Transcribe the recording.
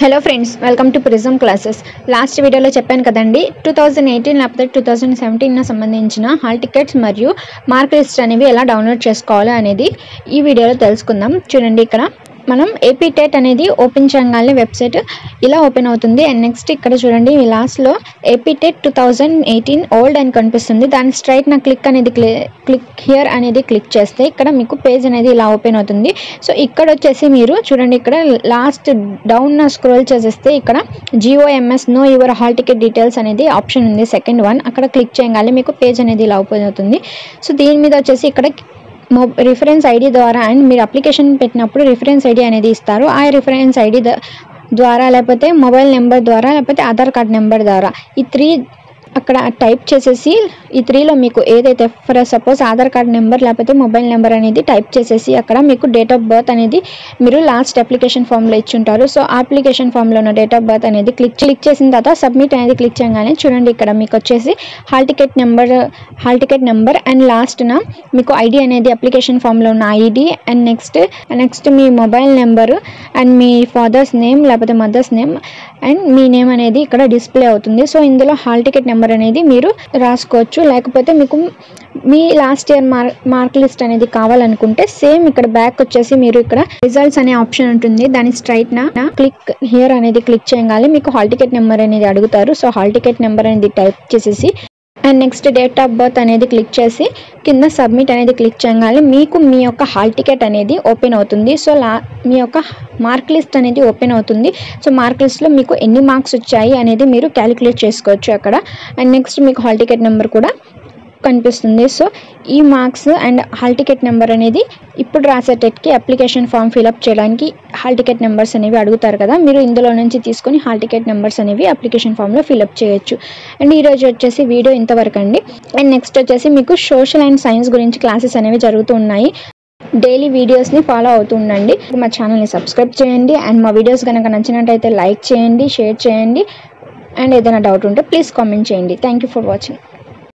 hello friends welcome to Prism classes last వీడియోలో చెప్పాను కదండి టూ థౌజండ్ ఎయిటీన్ లేకపోతే టూ థౌజండ్ సెవెంటీన్ సంబంధించిన హాల్ టికెట్స్ మరియు మార్క్ లిస్ట్ అనేవి ఎలా డౌన్లోడ్ చేసుకోవాలో అనేది ఈ వీడియోలో తెలుసుకుందాం చూడండి ఇక్కడ మనం ఏపీ టెట్ అనేది ఓపెన్ చేయగానే వెబ్సైట్ ఇలా ఓపెన్ అవుతుంది అండ్ నెక్స్ట్ ఇక్కడ చూడండి ఈ లాస్ట్లో AP TET two thousand eighteen old అని కనిపిస్తుంది దాని స్ట్రైట్ నా క్లిక్ అనేది క్లిక్ హియర్ అనేది క్లిక్ చేస్తే ఇక్కడ మీకు పేజ్ అనేది ఇలా ఓపెన్ అవుతుంది సో ఇక్కడ వచ్చేసి మీరు చూడండి ఇక్కడ లాస్ట్ డౌన్ స్క్రోల్ చేసేస్తే ఇక్కడ GOMS know your hall ticket details అనేది ఆప్షన్ ఉంది సెకండ్ వన్ అక్కడ క్లిక్ చేయగానే మీకు పేజ్ అనేది ఇలా ఓపెన్ అవుతుంది సో దీని మీద వచ్చేసి ఇక్కడ మొ రిఫరెన్స్ ఐడి ద్వారా అండ్ మీరు అప్లికేషన్ పెట్టినప్పుడు రిఫరెన్స్ ఐడి అనేది ఇస్తారు ఆ రిఫరెన్స్ ఐడి ద్వారా లేకపోతే మొబైల్ నెంబర్ ద్వారా లేకపోతే ఆధార్ కార్డ్ నెంబర్ ద్వారా ఈ త్రీ అక్కడ టైప్ చేసేసి ఈ త్రీలో మీకు ఏదైతే for suppose Aadhaar card number లేకపోతే మొబైల్ నెంబర్ అనేది టైప్ చేసేసి అక్కడ మీకు డేట్ ఆఫ్ బర్త్ అనేది మీరు లాస్ట్ అప్లికేషన్ ఫామ్లో ఇచ్చుంటారు సో ఆ అప్లికేషన్ ఫామ్లో ఉన్న డేట్ ఆఫ్ బర్త్ అనేది క్లిక్ క్లిక్ చేసిన తర్వాత సబ్మిట్ అనేది క్లిక్ చేయగానే చూడండి ఇక్కడ మీకు వచ్చేసి hall ticket number hall ticket number and లాస్ట్న మీకు ఐడి అనేది అప్లికేషన్ ఫామ్లో ఉన్న ఐడి అండ్ నెక్స్ట్ నెక్స్ట్ మీ మొబైల్ నెంబర్ అండ్ మీ ఫాదర్స్ నేమ్ లేకపోతే మదర్స్ నేమ్ అండ్ మీ నేమ్ అనేది ఇక్కడ డిస్ప్లే అవుతుంది సో ఇందులో హాల్ టికెట్ నెంబర్ అనేది మీరు రాసుకోవచ్చు లేకపోతే మీకు మీ last year mark mark list అనేది కావాలనుకుంటే సేమ్ ఇక్కడ బ్యాక్ వచ్చేసి మీరు ఇక్కడ రిజల్ట్స్ అనే ఆప్షన్ ఉంటుంది దాని స్ట్రైట్ నా క్లిక్ హియర్ అనేది క్లిక్ చేయగానే మీకు హాల్ టికెట్ నెంబర్ అనేది అడుగుతారు సో హాల్ టికెట్ నెంబర్ అనేది టైప్ చేసేసి and next date of birth అనేది క్లిక్ చేసి కింద సబ్మిట్ అనేది క్లిక్ చేయగానే మీకు మీ యొక్క హాల్ టికెట్ అనేది ఓపెన్ అవుతుంది సో లా మీ యొక్క మార్క్ లిస్ట్ అనేది ఓపెన్ అవుతుంది సో మార్క్ లిస్ట్లో మీకు ఎన్ని మార్క్స్ వచ్చాయి అనేది మీరు క్యాలిక్యులేట్ చేసుకోవచ్చు అక్కడ అండ్ నెక్స్ట్ మీకు హాల్ టికెట్ నెంబర్ కూడా కనిపిస్తుంది సో ఈ marks and hall ticket number అనేది ఇప్పుడు రాసే టెట్కి అప్లికేషన్ ఫామ్ ఫిలప్ చేయడానికి హాల్ టికెట్ నెంబర్స్ అనేవి అడుగుతారు కదా మీరు ఇందులో నుంచి తీసుకొని హాల్ టికెట్ నెంబర్స్ అనేవి అప్లికేషన్ ఫామ్లో ఫిలప్ చేయొచ్చు అండ్ ఈరోజు వచ్చేసి వీడియో ఇంతవరకు అండి అండ్ నెక్స్ట్ వచ్చేసి మీకు సోషల్ అండ్ సైన్స్ గురించి క్లాసెస్ అనేవి జరుగుతూ ఉన్నాయి డైలీ వీడియోస్ని ఫాలో అవుతూ ఉండండి మా ఛానల్ని సబ్స్క్రైబ్ చేయండి అండ్ మా వీడియోస్ కనుక నచ్చినట్టయితే లైక్ చేయండి షేర్ చేయండి అండ్ ఏదైనా డౌట్ ఉంటే ప్లీజ్ కామెంట్ చేయండి థ్యాంక్ యూ ఫర్ వాచింగ్